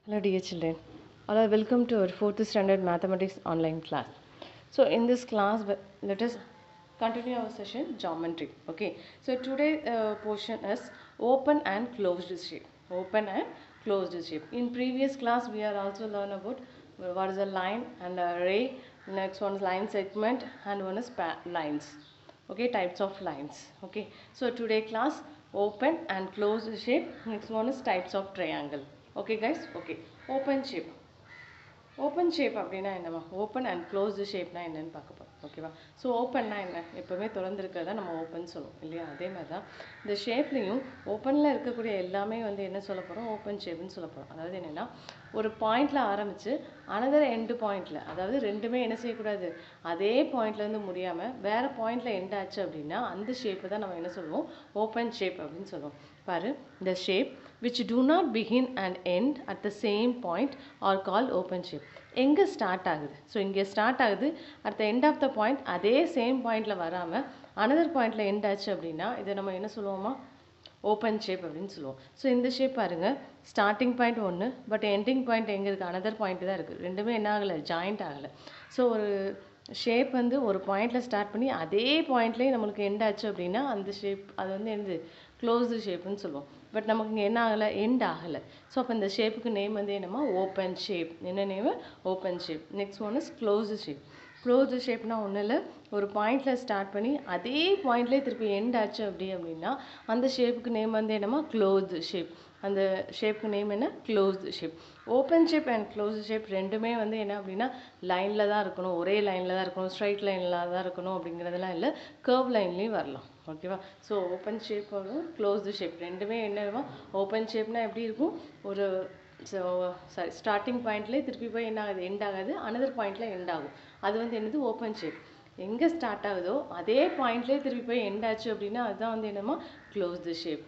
Hello dear children. All are welcome to our fourth standard mathematics online class. So in this class w- let us continue our session geometry. Okay. So today uh, portion is open and closed shape. Open and closed shape. In previous class we are also learn about what is a line and a ray. Next one is line segment and one is pa- lines. Okay, types of lines. Okay. So today class open and closed shape. Next one is types of triangle. Okay guys okay open shape open shape அப்படின்னா என்னம்மா open and closed ஷேப்னா என்னன்னு பார்க்க போகிறோம் ஓகேவா so ஓப்பன்னா என்ன எப்போவுமே திறந்துருக்கிறத நம்ம open சொல்லுவோம் இல்லையா அதே மாதிரி தான் இந்த ஷேப்லேயும் ஓப்பனில் இருக்கக்கூடிய எல்லாமே வந்து என்ன சொல்ல போகிறோம் ஓப்பன் ஷேப்னு சொல்ல போகிறோம் அதாவது என்னென்னா ஒரு பாயிண்டில் ஆரம்பித்து அனதர் எண்டு பாயிண்டில் அதாவது ரெண்டுமே என்ன செய்யக்கூடாது அதே பாயிண்ட்லேருந்து முடியாமல் வேறு பாயிண்டில் எண்ட் ஆச்சு அப்படின்னா அந்த ஷேப்பை தான் நம்ம என்ன சொல்லுவோம் ஓப்பன் ஷேப் அப்படின்னு சொல்லுவோம் பாரு இந்த shape which do not begin and end at the same point are called open shape எங்கே ஸ்டார்ட் ஆகுது ஸோ இங்கே ஸ்டார்ட் ஆகுது at the end of the point அதே சேம் பாயிண்டில் வராமல் அனதர் பாயிண்டில் எண்ட் ஆச்சு அப்படின்னா இதை நம்ம என்ன சொல்லுவோமா ஓப்பன் ஷேப் அப்படின்னு சொல்லுவோம் ஸோ இந்த ஷேப் பாருங்க ஸ்டார்டிங் பாயிண்ட் ஒன்று பட் எண்டிங் பாயிண்ட் எங்கே இருக்குது அனதர் பாயிண்ட் தான் இருக்குது ரெண்டுமே என்ன ஆகலை ஜாயிண்ட் ஆகலை ஸோ ஒரு ஷேப் வந்து ஒரு பாயிண்டில் ஸ்டார்ட் பண்ணி அதே பாயிண்ட்லேயே நம்மளுக்கு எண்ட் ஆச்சு அப்படின்னா அந்த ஷேப் அது வந்து என்னது க்ளோஸ்டு ஷேப்னு சொல்லுவோம் பட் நமக்கு இங்கே என்ன ஆகலை எண்ட் ஆகலை ஸோ அப்போ இந்த ஷேப்புக்கு நேம் வந்து என்னமா ஓப்பன் ஷேப் என்ன name open shape next one is closed shape closed ஷேப்னா ஒன்றும் இல்லை ஒரு பாயிண்டில் ஸ்டார்ட் பண்ணி அதே பாயிண்ட்லேயே திருப்பி எண்ட் ஆச்சு அப்படி அப்படின்னா அந்த ஷேப்புக்கு நேம் வந்து என்னமா க்ளோஸ்டு ஷேப் அந்த ஷேப்புக்கு நேம் என்ன closed shape open shape and closed shape ரெண்டுமே வந்து என்ன அப்படின்னா லைனில் தான் இருக்கணும் ஒரே லைனில் தான் இருக்கணும் ஸ்ட்ரைட் லைனில் தான் இருக்கணும் அப்படிங்கிறதெல்லாம் இல்லை கர்வ் லைன்லேயும் வரலாம் ஓகேவா ஸோ ஓப்பன் ஷேப் வரும் க்ளோஸ்டு ஷேப் ரெண்டுமே என்னவா ஓப்பன் ஷேப்னா எப்படி இருக்கும் ஒரு ஸோ சாரி ஸ்டார்டிங் பாயிண்ட்லேயே திருப்பி போய் என்ன ஆகுது எண்ட் ஆகாது அனதர் பாயிண்டில் எண்ட் ஆகும் அது வந்து என்னது ஓப்பன் ஷேப் எங்கே ஸ்டார்ட் ஆகுதோ அதே பாயிண்ட்லேயே திருப்பி போய் எண்ட் ஆச்சு அப்படின்னா அதுதான் வந்து என்னமா க்ளோஸ்டு ஷேப்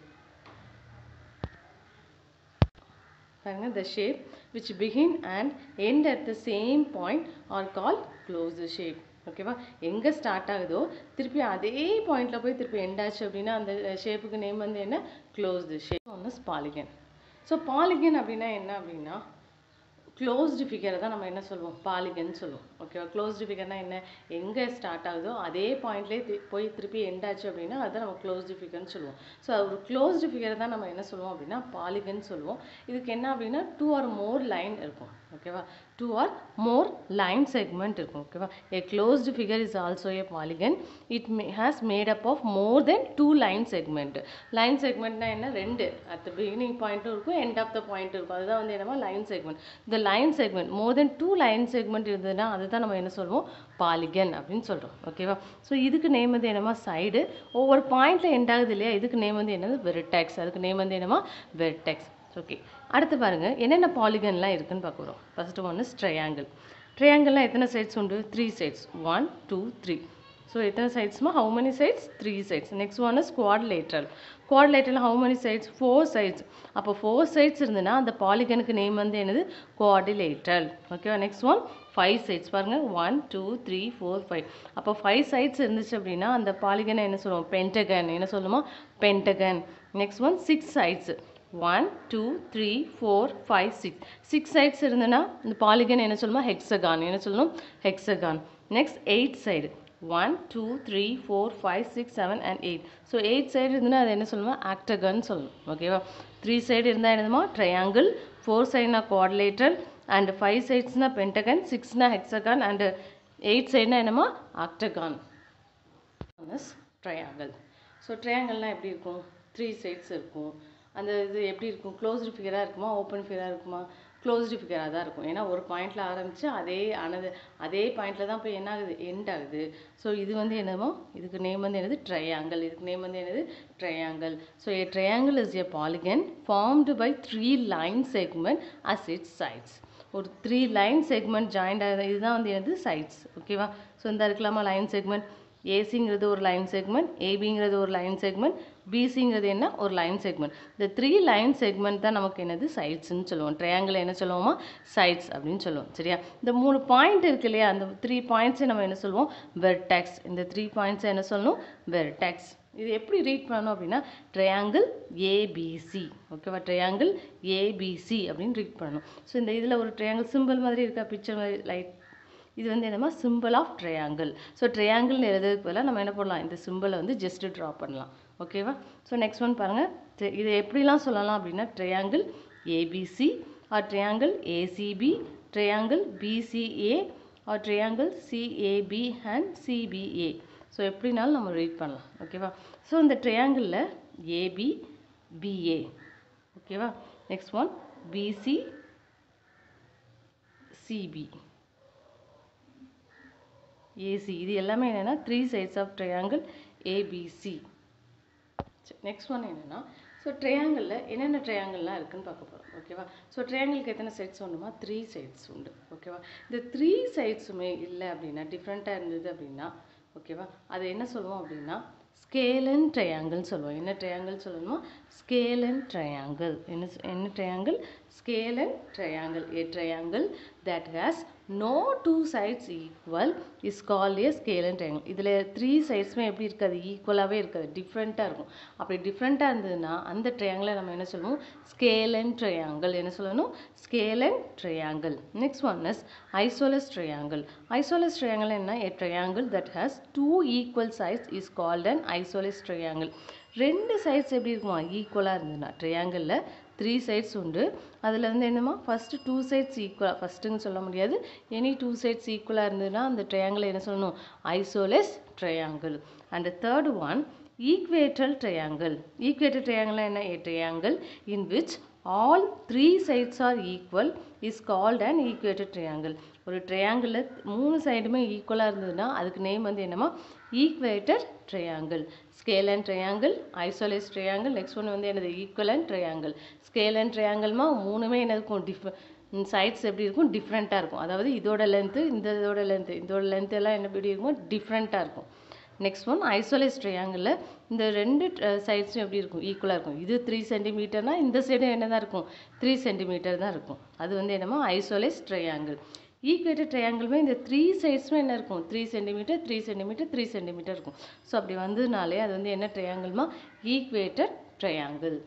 பாருங்க the shape which begin and end at the same point are called closed shape ஓகேவா எங்கே ஸ்டார்ட் ஆகுதோ திருப்பி அதே பாயிண்டில் போய் திருப்பி எண்ட் ஆச்சு அப்படின்னா அந்த ஷேப்புக்கு நேம் வந்து என்ன க்ளோஸ்டு ஷேப் ஒன்று பாலிகன் ஸோ பாலிகன் அப்படின்னா என்ன அப்படின்னா க்ளோஸ்டு ஃபிகரை தான் நம்ம என்ன சொல்லுவோம் பாலிகன் சொல்லுவோம் ஓகேவா க்ளோஸ்டு ஃபிகர்னா என்ன எங்கே ஸ்டார்ட் ஆகுதோ அதே பாயிண்ட்லேயே போய் திருப்பி எண்ட் ஆச்சு அப்படின்னா அதை நம்ம க்ளோஸ்டு ஃபிகர்னு சொல்லுவோம் ஸோ ஒரு க்ளோஸ்டு ஃபிகரை தான் நம்ம என்ன சொல்லுவோம் அப்படின்னா பாலிகன் சொல்லுவோம் இதுக்கு என்ன அப்படின்னா டூ ஆர் மோர் லைன் இருக்கும் ஓகேவா two or more line segment இருக்கும் ஓகேவா a closed figure is also a polygon it may has made up of more than two line segment line செக்மெண்ட்னா என்ன ரெண்டு அட் த பிகினிங் பாயிண்ட்டும் இருக்கும் end of the point இருக்கும் அதுதான் வந்து என்னமா லைன் செக்மெண்ட் இந்த line segment more than two line segment இருந்ததுன்னா அதுதான் நம்ம என்ன சொல்லுவோம் பாலிகன் அப்படின்னு சொல்கிறோம் ஓகேவா ஸோ இதுக்கு நேம் வந்து என்னமா சைடு ஒவ்வொரு பாயிண்ட்டில் எண்ட் ஆகுது இல்லையா இதுக்கு நேம் வந்து என்னது வெர்டெக்ஸ் அதுக்கு நேம் வந்து என்னமா வெர்டெக்ஸ் ஓகே அடுத்து பாருங்க என்னென்ன பாலிகன்லாம் இருக்குன்னு பார்க்க போகிறோம் ஃபர்ஸ்ட் ஒன் இஸ் ட்ரையாங்கிள் ட்ரையாங்கிள்லாம் எத்தனை சைட்ஸ் உண்டு three sides one two three so எத்தனை சைட்ஸ்மா how many sides three sides next one is quadrilateral quadrilateral how many sides four sides அப்போ ஃபோர் சைட்ஸ் இருந்ததுன்னா அந்த பாலிகனுக்கு நேம் வந்து என்னது குவாடிலேட்ரல் ஓகேவா நெக்ஸ்ட் ஒன் ஃபைவ் சைட்ஸ் பாருங்கள் one two three four five அப்போ ஃபைவ் சைட்ஸ் இருந்துச்சு அப்படின்னா அந்த பாலிகனை என்ன சொல்லுவோம் பென்டகன் என்ன சொல்லுமா pentagon next one six sides one two three four five six six sides இருந்ததுன்னா இந்த பாலிகன் என்ன சொல்லுமா ஹெக்ஸகான் என்ன சொல்லணும் hexagon next eight side one two three four five six seven and eight so eight side இருந்ததுன்னா அது என்ன சொல்லணுமா ஆக்டகன் சொல்லணும் ஓகேவா த்ரீ சைடு இருந்தால் என்னதுமா ட்ரையாங்கிள் ஃபோர் சைடுனா குவாட்லேட்டர் அண்ட் ஃபைவ் சைட்ஸ்னா பென்டகன் சிக்ஸ்னா ஹெக்ஸகான் அண்ட் எயிட் சைடுனா என்னமா ஆக்டகான் ட்ரையாங்கிள் ஸோ ட்ரையாங்கிள்னால் எப்படி இருக்கும் த்ரீ சைட்ஸ் இருக்கும் அந்த இது எப்படி இருக்கும் க்ளோஸ்டு ஃபிகராக இருக்குமா ஓப்பன் ஃபிகராக இருக்குமா க்ளோஸ்டு ஃபிகராக தான் இருக்கும் ஏன்னா ஒரு பாயிண்டில் ஆரம்பித்து அதே ஆனது அதே பாயிண்டில் தான் போய் என்ன ஆகுது எண்ட் ஆகுது ஸோ இது வந்து என்னமோ இதுக்கு நேம் வந்து என்னது ட்ரையாங்கிள் இதுக்கு நேம் வந்து என்னது triangle so a triangle is a polygon formed by three line segment as its sides ஒரு த்ரீ லைன் செக்மெண்ட் ஜாயிண்ட் ஆகுது இதுதான் வந்து என்னது சைட்ஸ் ஓகேவா ஸோ இந்த இருக்கலாமா லைன் செக்மெண்ட் ஏசிங்கிறது ஒரு லைன் செக்மெண்ட் ஏபிங்கிறது ஒரு லைன் செக்மெண்ட் பிசிங்கிறது என்ன ஒரு லைன் செக்மெண்ட் இந்த த்ரீ லைன் செக்மெண்ட் தான் நமக்கு என்னது சைட்ஸ்னு சொல்லுவோம் ட்ரையாங்கிள் என்ன சொல்லுவோமா சைட்ஸ் அப்படின்னு சொல்லுவோம் சரியா இந்த மூணு பாயிண்ட் இருக்கு இல்லையா அந்த த்ரீ பாயிண்ட்ஸை நம்ம என்ன சொல்லுவோம் வெர்டெக்ஸ் இந்த த்ரீ பாயிண்ட்ஸை என்ன சொல்லணும் வெர்டெக்ஸ் இது எப்படி ரீட் பண்ணணும் அப்படின்னா ட்ரையாங்கிள் ஏபிசி ஓகேவா ட்ரையாங்கிள் ஏபிசி அப்படின்னு ரீட் பண்ணணும் ஸோ இந்த இதில் ஒரு ட்ரையாங்கிள் சிம்பிள் மாதிரி இருக்கா பிக்சர் மாதிரி லைட் இது வந்து என்னமா சிம்பிள் ஆஃப் ட்ரையாங்கிள் ஸோ ட்ரையாங்கிள்னு எழுதுறதுக்கு பதிலாக நம்ம என்ன பண்ணலாம் இந்த சிம்பிளை வந்து ஜஸ்ட் ட்ரா பண்ணலாம் ஓகேவா ஸோ நெக்ஸ்ட் ஒன் பாருங்கள் இது எப்படிலாம் சொல்லலாம் அப்படின்னா triangle ABC or triangle ACB triangle BCA or triangle CAB and CBA so எப்படினாலும் நம்ம ரீட் பண்ணலாம் ஓகேவா ஸோ இந்த ட்ரையாங்கிளில் ஏபி பிஏ ஓகேவா next one BC CB AC இது எல்லாமே என்னென்னா three sides of triangle ABC next one என்னென்னா ஸோ ட்ரையாங்கிளில் என்னென்ன ட்ரையாங்கிள்லாம் இருக்குன்னு பார்க்க போகிறோம் ஓகேவா ஸோ ட்ரையாங்கிளுக்கு எத்தனை சைட்ஸ் உண்டுமா த்ரீ சைட்ஸ் உண்டு ஓகேவா இந்த த்ரீ சைட்ஸுமே இல்லை அப்படின்னா டிஃப்ரெண்ட்டாக இருந்தது அப்படின்னா ஓகேவா அது என்ன சொல்லுவோம் அப்படின்னா ஸ்கேலன் ட்ரையாங்கிள்னு சொல்லுவோம் என்ன ட்ரையாங்கிள் சொல்லணுமா ஸ்கேலன் ட்ரையாங்கிள் என்ன என்ன triangle scalene triangle a triangle that has no two sides equal is call a scalene triangle இதில் த்ரீ சைட்ஸுமே எப்படி இருக்காது ஈக்குவலாகவே இருக்காது டிஃப்ரெண்ட்டாக இருக்கும் அப்படி டிஃப்ரெண்ட்டாக இருந்ததுன்னா அந்த ட்ரையாங்கிளை நம்ம என்ன சொல்லுவோம் ஸ்கேலன் ட்ரையாங்கிள் என்ன சொல்லணும் scalene triangle next one is isosceles triangle isosceles triangle என்ன a triangle that has two equal sides is called an isosceles triangle ரெண்டு சைட்ஸ் எப்படி இருக்குமா ஈக்குவலாக இருந்ததுன்னா ட்ரையாங்கிளில் த்ரீ சைட்ஸ் உண்டு அதில் வந்து என்னமா ஃபஸ்ட்டு டூ சைட்ஸ் ஈக்குவலாக ஃபஸ்ட்டுன்னு சொல்ல முடியாது எனி டூ சைட்ஸ் ஈக்குவலாக இருந்ததுன்னா அந்த ட்ரையாங்கிள் என்ன சொல்லணும் isosceles triangle and third one equilateral triangle equilateral triangle என்ன a triangle in which all three sides are equal is called and equilateral triangle ஒரு ட்ரையாங்கிளில் மூணு சைடுமே ஈக்குவலாக இருந்ததுன்னா அதுக்கு நேம் வந்து என்னமா equilateral triangle scale and triangle isosceles triangle next ஒன்று வந்து என்னது equal and triangle scale and ட்ரையாங்கிள்மா மூணுமே என்ன இருக்கும் டிஃப் சைட்ஸ் எப்படி இருக்கும் டிஃப்ரெண்ட்டாக இருக்கும் அதாவது இதோட லென்த்து இந்த இதோட லென்த்து இதோட லென்த் எல்லாம் என்ன எப்படி இருக்கும் டிஃப்ரெண்ட்டாக இருக்கும் நெக்ஸ்ட் ஒன் ஐசோலேஸ் ட்ரையாங்கிளில் இந்த ரெண்டு சைட்ஸும் எப்படி இருக்கும் ஈக்குவலாக இருக்கும் இது த்ரீ சென்டிமீட்டர்னால் இந்த சைடும் என்ன தான் இருக்கும் த்ரீ சென்டிமீட்டர் தான் இருக்கும் அது வந்து என்னமோ ஐசோலேஸ் ட்ரையாங்கிள் ஈக்குவேட்டட் ட்ரையாங்கிளுமே இந்த த்ரீ சைட்ஸுமே என்ன இருக்கும் three centimetre three centimetre three centimetre இருக்கும் ஸோ அப்படி வந்ததுனாலே அது வந்து என்ன ட்ரையாங்கிள்மா ஈக்குவேட்டட் ட்ரையாங்கிள்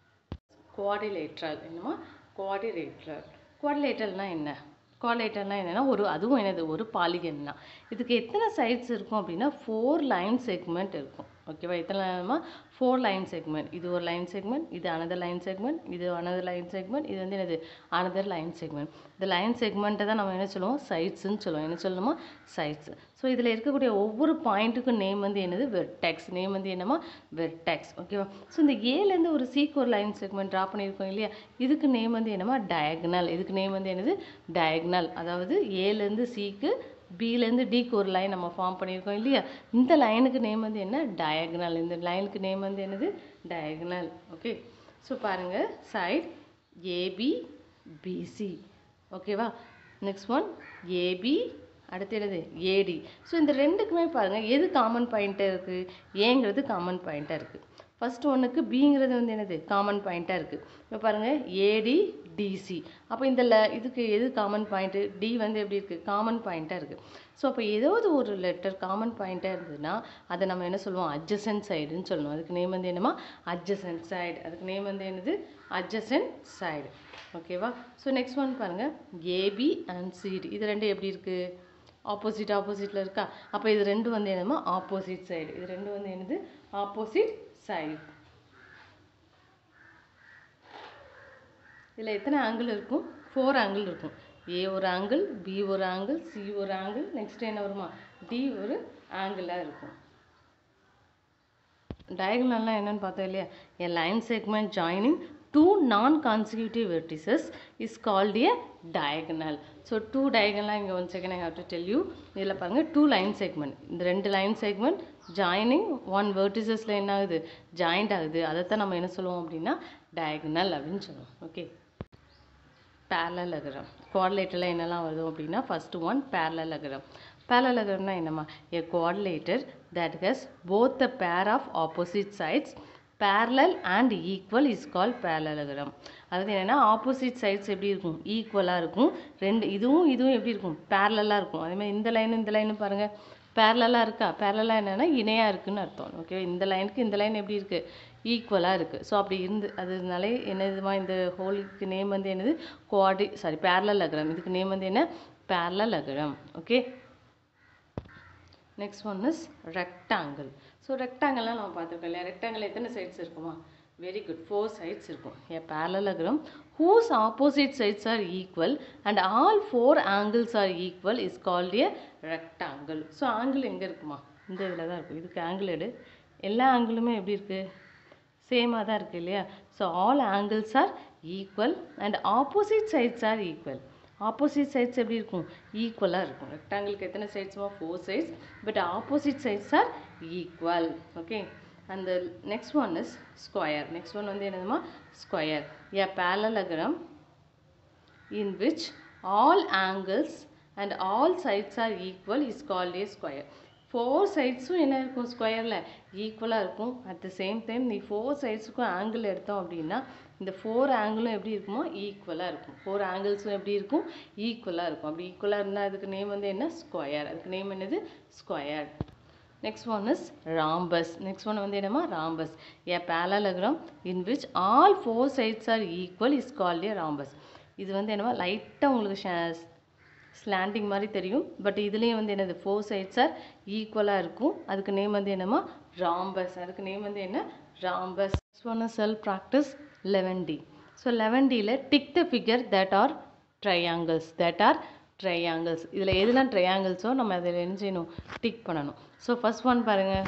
குவாடிலேட்ரல் என்னமா குவாடிலேட்ரல் குவாடிலேட்டர்னால் என்ன குவாடிலேட்டர்னால் என்னென்னா ஒரு அதுவும் என்னது ஒரு பாலிகன் தான் இதுக்கு எத்தனை சைட்ஸ் இருக்கும் அப்படின்னா ஃபோர் லைன் செக்மெண்ட் இருக்கும் ஓகேவா எத்தனை லைனமா ஃபோர் லைன் செக்மெண்ட் இது ஒரு லைன் செக்மெண்ட் இது அனதர் லைன் செக்மெண்ட் இது அனதர் லைன் செக்மெண்ட் இது வந்து என்னது அனதர் லைன் செக்மெண்ட் இந்த லைன் செக்மெண்ட்டை தான் நம்ம என்ன சொல்லுவோம் சைட்ஸ்ன்னு சொல்லுவோம் என்ன சொல்லணுமா சைட்ஸ் ஸோ இதில் இருக்கக்கூடிய ஒவ்வொரு பாயிண்ட்டுக்கும் நேம் வந்து என்னது வெர்டெக்ஸ் நேம் வந்து என்னமா வெர்டெக்ஸ் ஓகேவா ஸோ இந்த ஏலேருந்து ஒரு சீக்கு ஒரு லைன் செக்மெண்ட் ட்ரா பண்ணியிருக்கோம் இல்லையா இதுக்கு நேம் வந்து என்னமா டயக்னல் இதுக்கு நேம் வந்து என்னது டயக்னல் அதாவது ஏலேருந்து சிக்கு பிலேருந்து டிக்கு ஒரு லைன் நம்ம ஃபார்ம் பண்ணியிருக்கோம் இல்லையா இந்த லைனுக்கு நேம் வந்து என்ன டயக்னல் இந்த லைனுக்கு நேம் வந்து என்னது டயக்னல் ஓகே ஸோ பாருங்கள் சைட் ஏபி பிசி ஓகேவா நெக்ஸ்ட் ஒன் ஏபி அடுத்து என்னது ஏடி ஸோ இந்த ரெண்டுக்குமே பாருங்கள் எது காமன் பாயிண்ட்டாக இருக்குது ஏங்கிறது காமன் பாயிண்ட்டாக இருக்குது ஃபஸ்ட்டு ஒன்றுக்கு பிங்கிறது வந்து என்னது காமன் பாயிண்ட்டாக இருக்குது இப்போ பாருங்கள் ஏடி டிசி அப்போ இந்த ல இதுக்கு எது காமன் பாயிண்ட்டு டி வந்து எப்படி இருக்குது காமன் பாயிண்ட்டாக இருக்குது ஸோ அப்போ ஏதாவது ஒரு லெட்டர் காமன் பாயிண்ட்டாக இருந்ததுன்னா அதை நம்ம என்ன சொல்லுவோம் அட்ஜசன்ட் சைடுன்னு சொல்லணும் அதுக்கு நேம் வந்து என்னமா அட்ஜசன்ட் சைடு அதுக்கு நேம் வந்து என்னது அட்ஜசன்ட் சைடு ஓகேவா ஸோ நெக்ஸ்ட் ஒன் பாருங்கள் ஏபி அண்ட் சிடி இது ரெண்டும் எப்படி இருக்குது ஆப்போசிட் ஆப்போசிட்டில் இருக்கா அப்போ இது ரெண்டும் வந்து என்னமா ஆப்போசிட் சைடு இது ரெண்டும் வந்து என்னது ஆப்போசிட் சைடு இதில் எத்தனை ஆங்கிள் இருக்கும் ஃபோர் ஆங்கிள் இருக்கும் ஏ ஒரு ஆங்கிள் பி ஒரு ஆங்கிள் சி ஒரு ஆங்கிள் நெக்ஸ்ட் என்ன வருமா டி ஒரு ஆங்கிளாக இருக்கும் டயகனல்லாம் என்னன்னு பார்த்தோம் இல்லையா a line segment joining two non-consecutive vertices is called a diagonal so two diagonal இங்கே one second I have to tell you இதில் பாருங்கள் டூ லைன் செக்மெண்ட் இந்த ரெண்டு லைன் செக்மெண்ட் ஜாயினிங் ஒன் வெர்டிசஸில் என்ன ஆகுது ஜாயிண்ட் ஆகுது அதைத்தான் நம்ம என்ன சொல்லுவோம் அப்படின்னா diagonal அப்படின்னு சொல்லுவோம் ஓகே parallelogram குவாட்லேட்டரில் என்னெல்லாம் வருது அப்படின்னா ஃபஸ்ட்டு ஒன் parallelogram parallelogramனா என்னம்மா a quadrilateral that has both the pair of opposite sides parallel and equal is called parallelogram அதாவது என்னென்னா ஆப்போசிட் சைட்ஸ் எப்படி இருக்கும் ஈக்குவலாக இருக்கும் ரெண்டு இதுவும் இதுவும் எப்படி இருக்கும் பேரலாக இருக்கும் அதே மாதிரி இந்த லைனும் இந்த லைனும் பாருங்கள் பேரலாக இருக்கா பேரலாக என்னென்னா இணையாக இருக்குன்னு அர்த்தம் ஓகே இந்த லைனுக்கு இந்த லைன் எப்படி இருக்குது ஈக்குவலாக இருக்குது ஸோ அப்படி இருந்து அதனாலே என்னதுமா இந்த ஹோலுக்கு நேம் வந்து என்னது கோஆர்டி சாரி பேரலல் அகரம் இதுக்கு நேம் வந்து என்ன parallelogram okay next one is rectangle so ரெக்டாங்கிள்லாம் நம்ம பார்த்துருக்கோம் இல்லையா ரெக்டாங்கிள் எத்தனை சைட்ஸ் இருக்குமா வெரி குட் ஃபோர் சைட்ஸ் இருக்கும் a parallelogram whose opposite sides are equal and all four angles are equal is called a rectangle so angle எங்கே இருக்குமா இந்த இதில் தான் இருக்கும் இதுக்கு ஆங்கிள் எடு எல்லா ஆங்கிளுமே எப்படி இருக்குது சேமாக தான் இருக்குது இல்லையா so all angles are equal and opposite sides are equal opposite sides எப்படி இருக்கும் ஈக்குவலாக இருக்கும் ரெக்டாங்கிளுக்கு எத்தனை சைட்ஸ்மா four sides but opposite sides are equal okay அந்த next one is square next one வந்து என்னதுமா square a parallelogram in which all angles and all sides are equal is called a square four சைட்ஸும் என்ன இருக்கும் ஸ்கொயரில் ஈக்குவலாக இருக்கும் at the same time நீ ஃபோர் சைட்ஸுக்கும் ஆங்கிள் எடுத்தோம் அப்படின்னா இந்த ஃபோர் ஆங்கிளும் எப்படி இருக்குமோ ஈக்குவலாக இருக்கும் ஃபோர் ஆங்கிள்ஸும் எப்படி இருக்கும் ஈக்குவலாக இருக்கும் அப்படி ஈக்குவலாக இருந்தால் அதுக்கு நேம் வந்து என்ன ஸ்கொயர் அதுக்கு நேம் என்னது square next one is rhombus next one வந்து என்னமா rhombus a parallelogram in which all four sides are equal is called a rhombus இது வந்து என்னமா லைட்டாக உங்களுக்கு ஸ்லாண்டிங் மாதிரி தெரியும் பட் இதுலேயும் வந்து என்னது ஃபோர் சைட்ஸ் ஆர் ஈக்குவலாக இருக்கும் அதுக்கு நேம் வந்து என்னமா ராம்பஸ் அதுக்கு நேம் வந்து என்ன rhombus next one self practice eleven D so eleven டியில் tick the figure that are triangles that are triangles இதில் எதுலாம் ட்ரையாங்கிள்ஸோ நம்ம அதில் என்ன செய்யணும் டிக் பண்ணணும் ஸோ ஃபர்ஸ்ட் ஒன் பாருங்கள்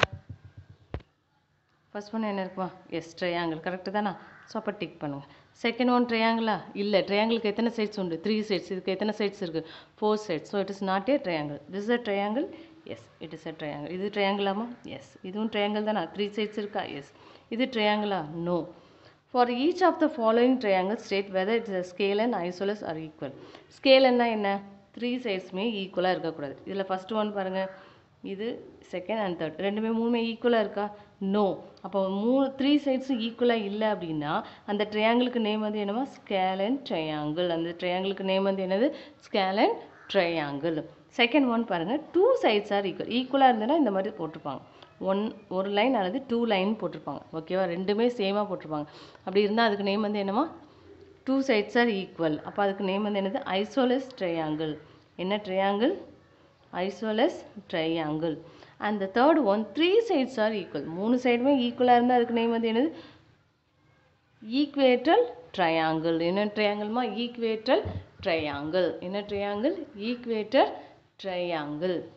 ஃபர்ஸ்ட் ஒன் என்ன இருக்குமா எஸ் ட்ரையாங்கிள் கரெக்டு தானா ஸோ அப்போ டிக் பண்ணுங்கள் செகண்ட் ஒன் ட்ரையாங்கிளா இல்லை ட்ரையாங்கிளுக்கு எத்தனை சைட்ஸ் உண்டு த்ரீ சைட்ஸ் இதுக்கு எத்தனை சைட்ஸ் இருக்குது four sides so it is not a triangle this a triangle yes it is a triangle இது ட்ரையாங்கிளாமா எஸ் இதுவும் ட்ரையாங்கிள் தானா த்ரீ சைட்ஸ் இருக்கா எஸ் இது ட்ரையாங்கிளா no for each of the following triangle state whether it's a scale and isosceles or equal ஸ்கேல்னா என்ன three சைட்ஸுமே ஈக்குவலாக இருக்கக்கூடாது இதில் ஃபஸ்ட்டு ஒன் பாருங்கள் இது செகண்ட் அண்ட் தேர்ட் ரெண்டுமே மூணுமே ஈக்குவலாக இருக்கா நோ அப்போ மூணு த்ரீ சைட்ஸும் ஈக்குவலாக இல்லை அப்படின்னா அந்த ட்ரையாங்கிளுக்கு நேம் வந்து என்னமா ஸ்கேல் அண்ட் ட்ரையாங்கிள் அந்த ட்ரையாங்கிளுக்கு நேம் வந்து என்னது scale and triangle second one பாருங்கள் டூ சைட்ஸ் ஆர் ஈக்குவல் ஈக்குவலாக இருந்ததுன்னா இந்த மாதிரி போட்டிருப்பாங்க ஒன் ஒரு லைன் அல்லது டூ லைன் போட்டிருப்பாங்க ஓகேவா ரெண்டுமே சேமாக போட்டிருப்பாங்க அப்படி இருந்தால் அதுக்கு நேம் வந்து என்னமா டூ சைட்ஸ் ஆர் ஈக்குவல் அப்போ அதுக்கு நேம் வந்து என்னது ஐசோலஸ் ட்ரையாங்கிள் என்ன triangle isosceles triangle and the third one three sides are equal மூணு சைடுமே ஈக்குவலாக இருந்தால் அதுக்கு நேம் வந்து என்னது ஈக்குவேட்டல் ட்ரையாங்கிள் என்ன ட்ரையாங்கிள்மா ஈக்குவேட்டல் ட்ரையாங்கிள் என்ன ட்ரையாங்கிள் ஈக்குவேட்டர் ட்ரையாங்கிள்